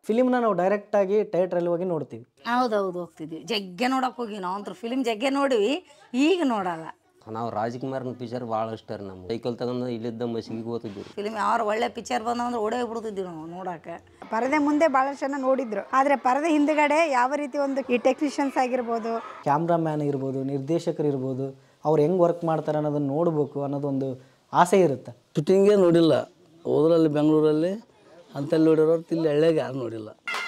ಫಿಲಿಮ್ನ ನಾವು ಡೈರೆಕ್ಟಾಗಿ ಥಿಯೇಟ್ರಲ್ಲಿ ಹೋಗಿ ನೋಡ್ತೀವಿ ಹೌದೌದು ಹೋಗ್ತಿದ್ವಿ ಜಗ್ಗೆ ನೋಡಕ್ಕೆ ಹೋಗಿ ನಾವು ಅಂತೂ ಫಿಲಿಮ್ ಜಗ್ಗೆ ನೋಡಿವಿ ಈಗ ನೋಡಲ್ಲ ನಾವು ರಾಜ್ಕುಮಾರ್ನ ಪಿಕ್ಚರ್ ಭಾಳ ಇಷ್ಟ ರೀ ನಮ್ಗೆ ಸೈಕಲ್ ತಗೊಂಡು ಇಲ್ಲಿದ್ದ ಮಸಿಗೆ ಹೋಗ್ತಿದ್ವಿ ಫಿಲಿಮ್ ಯಾವ ಒಳ್ಳೆ ಪಿಕ್ಚರ್ ಬಂದಂದ್ರೆ ಓಡೇ ಬಿಡ್ತಿದ್ವಿ ನಾವು ನೋಡಕ್ಕೆ ಪರದೆ ಮುಂದೆ ಭಾಳಷ್ಟು ಜನ ನೋಡಿದ್ರು ಆದರೆ ಪರದೆ ಹಿಂದ್ಗಡೆ ಯಾವ ರೀತಿ ಒಂದು ಈ ಟೆಕ್ನಿಷಿಯನ್ಸ್ ಆಗಿರ್ಬೋದು ಕ್ಯಾಮ್ರಾಮ್ಯಾನ್ ಇರ್ಬೋದು ನಿರ್ದೇಶಕರು ಇರ್ಬೋದು ಅವ್ರು ಹೆಂಗೆ ವರ್ಕ್ ಮಾಡ್ತಾರೆ ಅನ್ನೋದನ್ನ ನೋಡಬೇಕು ಅನ್ನೋದೊಂದು ಆಸೆ ಇರುತ್ತೆ ಶೂಟಿಂಗೇ ನೋಡಿಲ್ಲ ಹೋದ್ರಲ್ಲಿ ಬೆಂಗಳೂರಲ್ಲಿ ಅಂತಲ್ಲಿ ನೋಡಿರೋರು ಇಲ್ಲಿ ಹಳ್ಳಿಯಾಗ ಯಾರು ನೋಡಿಲ್ಲ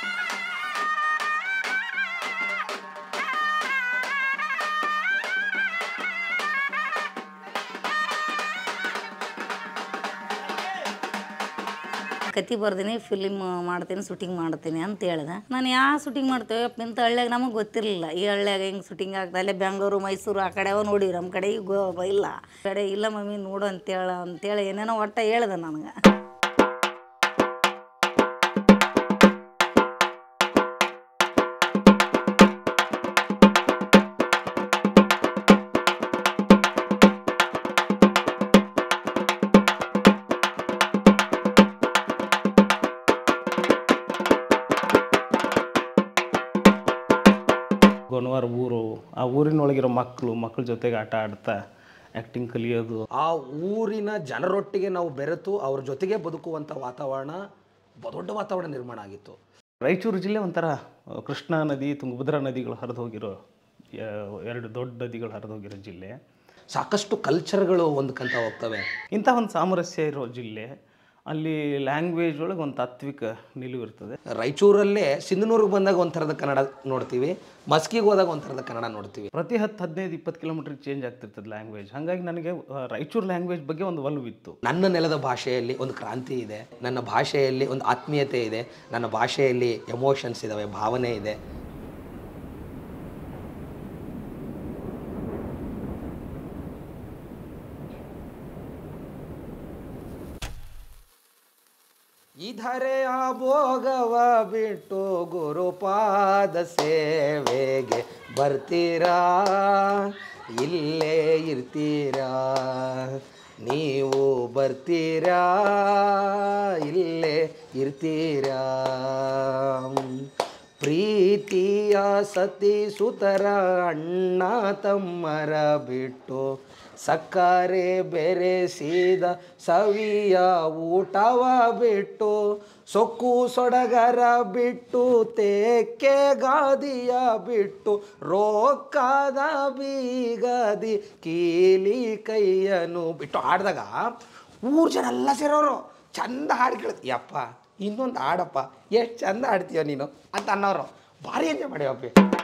ಕತಿ ಬರ್ದೀನಿ ಫಿಲಿಮ್ ಮಾಡ್ತೀನಿ ಶೂಟಿಂಗ್ ಮಾಡ್ತೀನಿ ಅಂತ ಹೇಳ್ದೆ ನಾನು ಯಾವ ಶೂಟಿಂಗ್ ಮಾಡ್ತೇವೆ ಇಂಥ ಹಳ್ಳಿಯಾಗ ನಮಗೆ ಗೊತ್ತಿರಲಿಲ್ಲ ಈ ಹಳ್ಳಿಯಾಗ ಹೆಂಗೆ ಶೂಟಿಂಗ್ ಆಗ್ತಾ ಅಲ್ಲೇ ಬೆಂಗಳೂರು ಮೈಸೂರು ಆ ಕಡೆ ಅವ ನೋಡಿವಿ ನಮ್ಮ ಕಡೆ ಈಗ ಗೋ ಇಲ್ಲ ಆ ಕಡೆ ಇಲ್ಲ ಮಮ್ಮಿ ನೋಡು ಅಂತೇಳ ಅಂತೇಳಿ ಏನೇನೋ ಒಟ್ಟ ಹೇಳ್ದೆ ನನಗೆ ಗೊನವಾರ ಊರು ಆ ಊರಿನೊಳಗಿರೋ ಮಕ್ಕಳು ಮಕ್ಕಳ ಜೊತೆಗೆ ಆಟ ಆಡ್ತಾ ಆ್ಯಕ್ಟಿಂಗ್ ಕಲಿಯೋದು ಆ ಊರಿನ ಜನರೊಟ್ಟಿಗೆ ನಾವು ಬೆರೆತು ಅವ್ರ ಜೊತೆಗೆ ಬದುಕುವಂಥ ವಾತಾವರಣ ದೊಡ್ಡ ವಾತಾವರಣ ನಿರ್ಮಾಣ ಆಗಿತ್ತು ರಾಯಚೂರು ಜಿಲ್ಲೆ ಒಂಥರ ಆ, ಕೃಷ್ಣಾ ನದಿ ತುಂಗಭದ್ರಾ ನದಿಗಳು ಹರಿದು ಹೋಗಿರೋ ಆ, ಎರಡು ದೊಡ್ಡ ನದಿಗಳು ಹರಿದು ಹೋಗಿರೋ ಜಿಲ್ಲೆ ಸಾಕಷ್ಟು ಕಲ್ಚರ್ಗಳು ಹೊಂದ್ಕೊಂತ ಹೋಗ್ತವೆ ಇಂಥ ಒಂದು ಸಾಮರಸ್ಯ ಇರೋ ಜಿಲ್ಲೆ ಅಲ್ಲಿ ಲ್ಯಾಂಗ್ವೇಜ್ ಒಳಗೆ ಒಂದು ತಾತ್ವಿಕ ನಿಲುವು ಇರ್ತದೆ ರಾಯಚೂರಲ್ಲೇ ಸಿಂಧನೂರಿಗೆ ಬಂದಾಗ ಒಂಥರದ ಕನ್ನಡ ನೋಡ್ತೀವಿ ಮಸ್ಕಿಗೆ ಹೋದಾಗ ಒಂಥರದ ಕನ್ನಡ ನೋಡ್ತೀವಿ ಪ್ರತಿ ಹತ್ತು ಹದಿನೈದು ಇಪ್ಪತ್ತು ಕಿಲೋಮೀಟ್ರಿಗೆ ಚೇಂಜ್ ಆಗ್ತಿರ್ತದೆ ಲ್ಯಾಂಗ್ವೇಜ್ ಹಾಗಾಗಿ ನನಗೆ ಆ, ರಾಯಚೂರು ಲ್ಯಾಂಗ್ವೇಜ್ ಬಗ್ಗೆ ಒಂದು ಒಲವಿತ್ತು ನನ್ನ ನೆಲದ ಭಾಷೆಯಲ್ಲಿ ಒಂದು ಕ್ರಾಂತಿ ಇದೆ ನನ್ನ ಭಾಷೆಯಲ್ಲಿ ಒಂದು ಆತ್ಮೀಯತೆ ಇದೆ ನನ್ನ ಭಾಷೆಯಲ್ಲಿ ಎಮೋಷನ್ಸ್ ಇದ್ದಾವೆ ಭಾವನೆ ಇದೆ ಇಧರೆಯ ಭೋಗವ ಬಿಟ್ಟು ಗುರುಪಾದ ಸೇವೆಗೆ ಬರ್ತೀರಾ ಇಲ್ಲೇ ಇರ್ತೀರಾ ನೀವು ಬರ್ತೀರಾ ಇಲ್ಲೇ ಇರ್ತೀರಾ ಪ್ರೀತಿಯ ಸತಿ ಸುತರ ಅಣ್ಣ ತಮ್ಮರ ಬಿಟ್ಟು ಸಕ್ಕರೆ ಬೆರೆಸಿದ ಸವಿಯ ಊಟವ ಬಿಟ್ಟು ಸೊಕ್ಕು ಸೊಡಗರ ಬಿಟ್ಟು ತೇಕೆ ಗಾದಿಯ ಬಿಟ್ಟು ರೋಕ್ಕದ ಬೀಗದಿ ಕೀಲಿ ಕೈಯನ್ನು ಬಿಟ್ಟು ಆಡಿದಾಗ ಊರು ಜನ ಎಲ್ಲ ಸೇರೋರು ಚಂದ ಹಾಡು ಕೇಳುತ್ತೆ ಯಪ್ಪ ಇನ್ನೊಂದು ಹಾಡಪ್ಪ ಎಷ್ಟು ಚಂದ ಹಾಡ್ತೀಯ ನೀನು ಅಂತ ಅನ್ನೋರು ಭಾರಿ ಎಂಜಾಯ್ ಮಾಡಿವಪ್ಪಿ